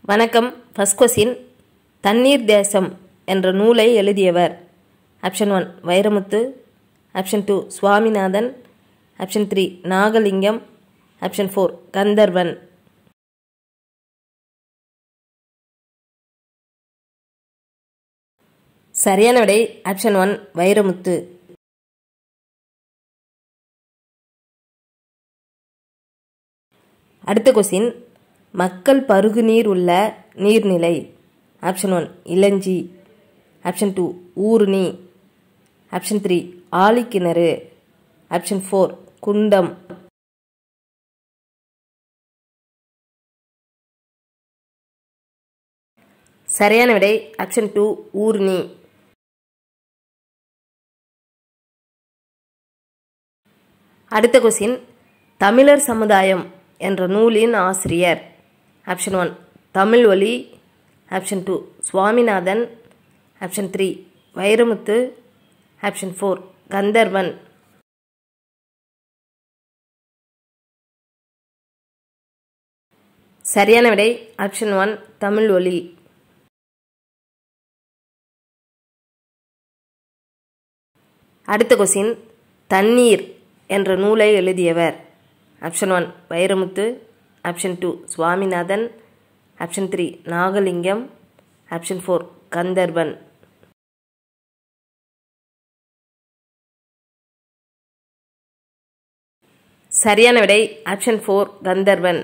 வணக்கம் first question தண்ணீர் தேசம் என்ற நூலை எழுதியவர் option one Vairamuthu option two Swaminathan option three Nagalingam option four Kandharvan சரியான விடை ஆப்ஷன் ஒன் வைரமுத்து அடுத்த கொஸ்டின் மக்கள் பருகு நீர் உள்ள நீர்நிலை ஆப்ஷன் ஒன் இளஞ்சி ஆப்ஷன் டூ ஊருணி ஆப்ஷன் த்ரீ ஆழிக்கிணறு ஆப்ஷன் ஃபோர் குண்டம் சரியான விடை ஆப்ஷன் டூ ஊர்ணி அடுத்த கொஸ்டின் தமிழர் சமுதாயம் என்ற நூலின் ஆசிரியர் option one Tamil Oli option two Swaminathan option three Vairamuthu option four Kandharvan சரியான விடை ஆப்ஷன் ஒன் தமிழ் ஒலி அடுத்த கொஸ்டின் தண்ணீர் என்ற நூலை எழுதியவர் option one Vairamuthu option two Swaminathan option three Nagalingam option four Kandharvan சரியான விடை ஆப்ஷன் ஃபோர் கந்தர்வன்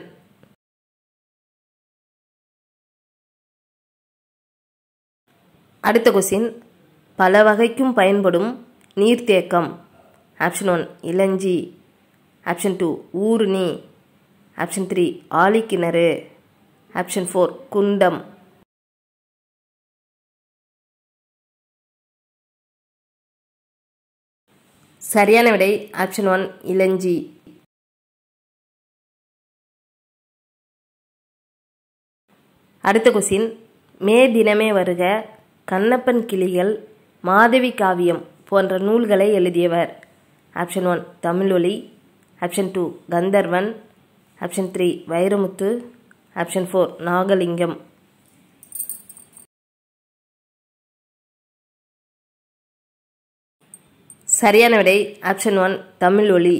அடுத்த கொஸ்டின் பல வகைக்கும் பயன்படும் நீர்த்தேக்கம் ஆப்ஷன் ஒன் இளஞ்சி ஆப்ஷன் டூ ஊருணி ஆப்ஷன் த்ரீ ஆழிக்கிணறு ஆப்ஷன் ஃபோர் குண்டம் சரியான விடை ஆப்ஷன் ஒன் இளஞ்சி அடுத்த கொஸ்டின் மே தினமே வருக கண்ணப்பன் கிளிகள் மாதவி காவியம் போன்ற நூல்களை எழுதியவர் option one Tamizholi option two Kandharvan option three Vairamuthu option four Nagalingam சரியான விடை ஆப்ஷன் ஒன் தமிழ் ஒலி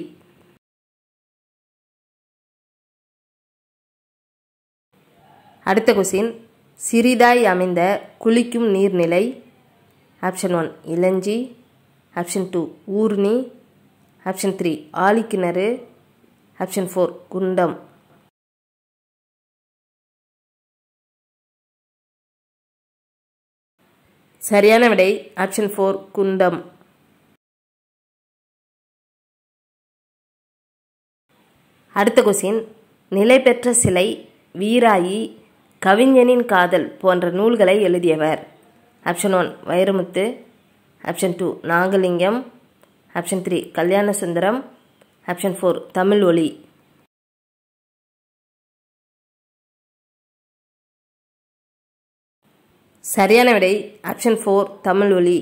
அடுத்த கொஸ்டின் சிறிதாய் அமைந்த குளிக்கும் நீர்நிலை ஆப்ஷன் ஒன் இளஞ்சி ஆப்ஷன் டூ ஊர்ணி ஆப்ஷன் த்ரீ ஆழிக்கிணறு ஆப்ஷன் ஃபோர் குண்டம் சரியான விடை ஆப்ஷன் ஃபோர் குண்டம் அடுத்த கொஸ்டின் நிலை பெற்ற சிலை வீராயி கவிஞனின் காதல் போன்ற நூல்களை எழுதியவர் option one Vairamuthu option two Nagalingam option three Kalyana Sundaram option four Tamil ஒலி சரியான விடை ஆப்ஷன் ஃபோர் தமிழ் ஒலி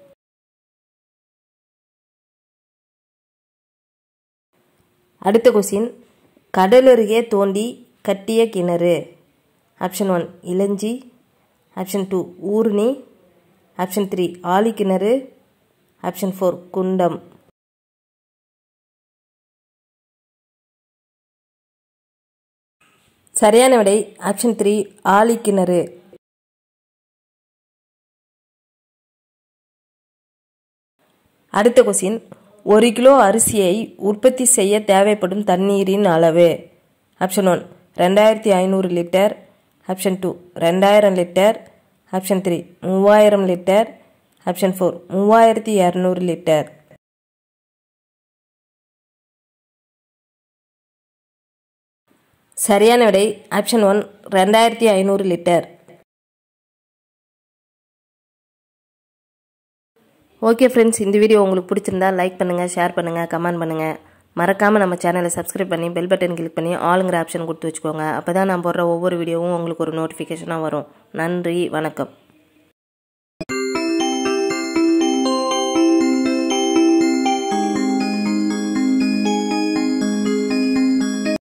அடுத்த கொஸ்டின் கடலருகே தோண்டி கட்டிய கிணறு ஆப்ஷன் ஒன் இளஞ்சி ஆப்ஷன் டூ ஊர்ணி ஆப்ஷன் த்ரீ ஆழிக்கிணறு ஆப்ஷன் ஃபோர் குண்டம் சரியான விடை ஆப்ஷன் த்ரீ ஆழிக்கிணறு அடுத்த கொஸ்டின் ஒரு கிலோ அரிசியை உற்பத்தி செய்ய தேவைப்படும் தண்ணீரின் அளவு ஆப்ஷன் ஒன் ரெண்டாயிரத்தி ஐநூறு லிட்டர் ஆப்ஷன் டூ ரெண்டாயிரம் லிட்டர் ஆப்ஷன் த்ரீ மூவாயிரம் லிட்டர் ஆப்ஷன் ஃபோர் மூவாயிரத்தி இரநூறு லிட்டர் சரியான விடை ஆப்ஷன் ஒன் ரெண்டாயிரத்தி ஐநூறு லிட்டர் ஓகே ஃப்ரெண்ட்ஸ் இந்த வீடியோ உங்களுக்கு பிடிச்சிருந்தா லைக் பண்ணுங்கள் ஷேர் பண்ணுங்கள் கமெண்ட் பண்ணுங்கள் மறக்காமல் நம்ம சேனலை சப்ஸ்கிரைப் பண்ணி பெல் பட்டன் கிளிக் பண்ணி ஆளுங்கிற ஆப்ஷன் கொடுத்து வச்சுக்கோங்க அப்போ தான் நான் போடுற ஒவ்வொரு வீடியோவும் உங்களுக்கு ஒரு நோட்டிஃபிகேஷனாக வரும் நன்றி வணக்கம்